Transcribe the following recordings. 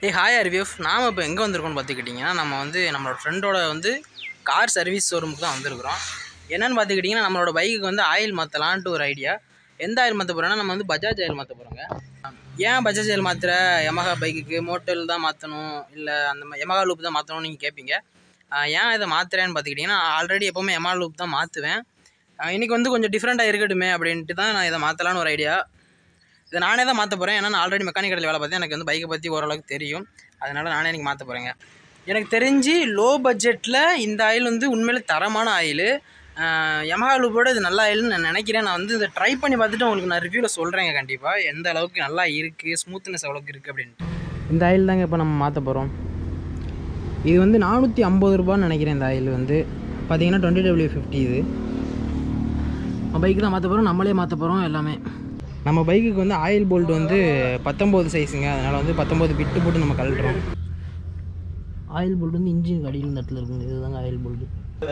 ஏ hi அர்வியஃப் நாம் இப்போ எங்கே வந்திருக்கோம்னு பார்த்துக்கிட்டிங்கன்னா நம்ம வந்து நம்மளோட ஃப்ரெண்டோட வந்து கார் சர்வீஸ் ஷோரூமுக்கு தான் வந்திருக்கிறோம் என்னென்னு பார்த்துக்கிட்டிங்கன்னா நம்மளோட பைக்குக்கு வந்து ஆயில் மாற்றலான்ட்டு ஒரு ஐடியா எந்த ஆயில் மாற்ற போகிறோன்னா நம்ம வந்து பஜாஜ் ஆயில் மாற்ற போகிறோங்க ஏன் பஜாஜ் ஆயில் மாற்றுற யமஹா பைக்குக்கு மோட்டல் தான் மாற்றணும் இல்லை அந்த மாதிரி யமஹா லூப் தான் மாற்றணும்னு நீங்கள் கேட்பீங்க ஆஹ் ஏன் இதை மாற்றுறேன்னு பார்த்துக்கிட்டிங்கன்னா ஆல்ரெடி எப்போவுமே யமஹா லூப் தான் மாற்றுவேன் இன்றைக்கி வந்து கொஞ்சம் டிஃப்ரெண்ட்டாக இருக்கட்டுமே அப்படின்ட்டு தான் நான் இதை மாற்றலான்னு ஒரு ஐடியா இதை நானே தான் மாற்ற போகிறேன் ஏன்னா நான் ஆல்ரெடி மெக்கானிக் கடையில் வேலை பார்த்தேன் எனக்கு வந்து பைக்கை பற்றி ஓரளவுக்கு தெரியும் அதனால் நானே எனக்கு மாற்ற போகிறேங்க எனக்கு தெரிஞ்சு லோ பட்ஜெட்டில் இந்த ஆயில் வந்து உண்மையிலே தரமான ஆயில் யமஹா லூப்போட இது நல்ல ஆயில்னு நான் நினைக்கிறேன் நான் வந்து இதை ட்ரை பண்ணி பார்த்துட்டு உங்களுக்கு நான் ரிவ்யூவில் சொல்கிறேங்க கண்டிப்பாக எந்த அளவுக்கு நல்லா இருக்குது ஸ்மூத்னஸ் எவ்வளோக்கு இருக்குது அப்படின்ட்டு இந்த ஆயில் தாங்க இப்போ நம்ம மாற்ற போகிறோம் இது வந்து நானூற்றி ஐம்பது ரூபான்னு நினைக்கிறேன் இந்த ஆயில் வந்து பார்த்தீங்கன்னா டுவெண்ட்டி டபிள்யூ ஃபிஃப்டி இது பைக்கு தான் மாற்ற போகிறோம் நம்மளே மாற்ற போகிறோம் எல்லாமே நம்ம பைக்குக்கு வந்து ஆயில் போல்ட் வந்து பத்தொம்போது சைஸுங்க அதனால் வந்து பத்தொம்போது பிட்டு போட்டு நம்ம கழட்டுறோம் ஆயில் போல்ட் வந்து இன்ஜின் அடியில் இந்த இடத்துல இருக்குங்க இதுதாங்க ஆயில் போல்ட்டு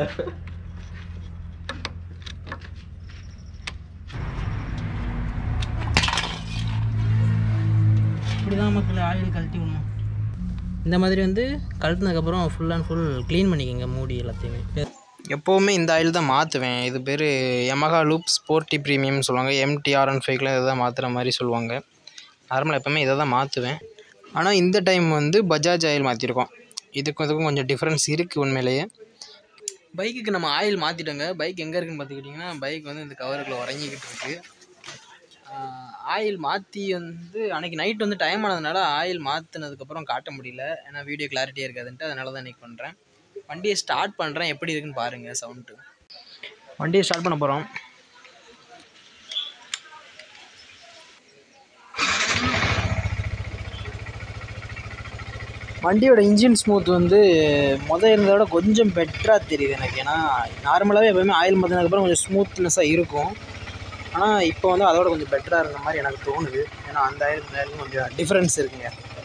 இப்படி தான் மக்கள் ஆயில் கழட்டி விடணும் இந்த மாதிரி வந்து கழட்டினதுக்கப்புறம் ஃபுல் அண்ட் ஃபுல் க்ளீன் பண்ணிக்கோங்க மூடி எல்லாத்தையுமே எப்போவுமே இந்த ஆயில் தான் மாற்றுவேன் இது பேர் யமஹா லூப் ஸ்போர்ட்டி ப்ரீமியம்னு சொல்லுவாங்க எம்டிஆர் அண்ட் ஃபைவ்ல இதை தான் மாற்றுற மாதிரி சொல்லுவாங்க நார்மலாக எப்போவுமே இதை தான் மாற்றுவேன் ஆனால் இந்த டைம் வந்து பஜாஜ் ஆயில் மாற்றிருக்கோம் இதுக்கும் இதுக்கும் கொஞ்சம் டிஃப்ரென்ஸ் இருக்குது உண்மையிலேயே பைக்குக்கு நம்ம ஆயில் மாற்றிட்டோங்க பைக் எங்கே இருக்குன்னு பார்த்துக்கிட்டிங்கன்னா பைக் வந்து இந்த கவருக்குள்ள உறங்கிக்கிட்டு இருக்குது ஆயில் மாற்றி வந்து அன்றைக்கி நைட் வந்து டைம் ஆனதுனால ஆயில் மாற்றினதுக்கப்புறம் காட்ட முடியல ஏன்னா வீடியோ கிளாரிட்டியாக இருக்காதுன்ட்டு அதனால தான் இன்றைக்கி பண்ணுறேன் வண்டியை ஸ்டார்ட் பண்ணுறேன் எப்படி இருக்குன்னு பாருங்கள் சவுண்டு வண்டியை ஸ்டார்ட் பண்ண போகிறோம் வண்டியோட இன்ஜின் ஸ்மூத் வந்து முதல் இருந்ததை விட கொஞ்சம் பெட்டராக தெரியுது எனக்கு ஏன்னா நார்மலாகவே எப்போயுமே ஆயில் மாற்றினதுக்கப்புறம் கொஞ்சம் ஸ்மூத்னஸாக இருக்கும் ஆனால் இப்போ வந்து அதோட கொஞ்சம் பெட்டராக இருந்த மாதிரி எனக்கு தோணுது ஏன்னா அந்த ஆயில் இந்த ஆயிலுக்கும் கொஞ்சம் டிஃப்ரென்ஸ் இருக்குங்க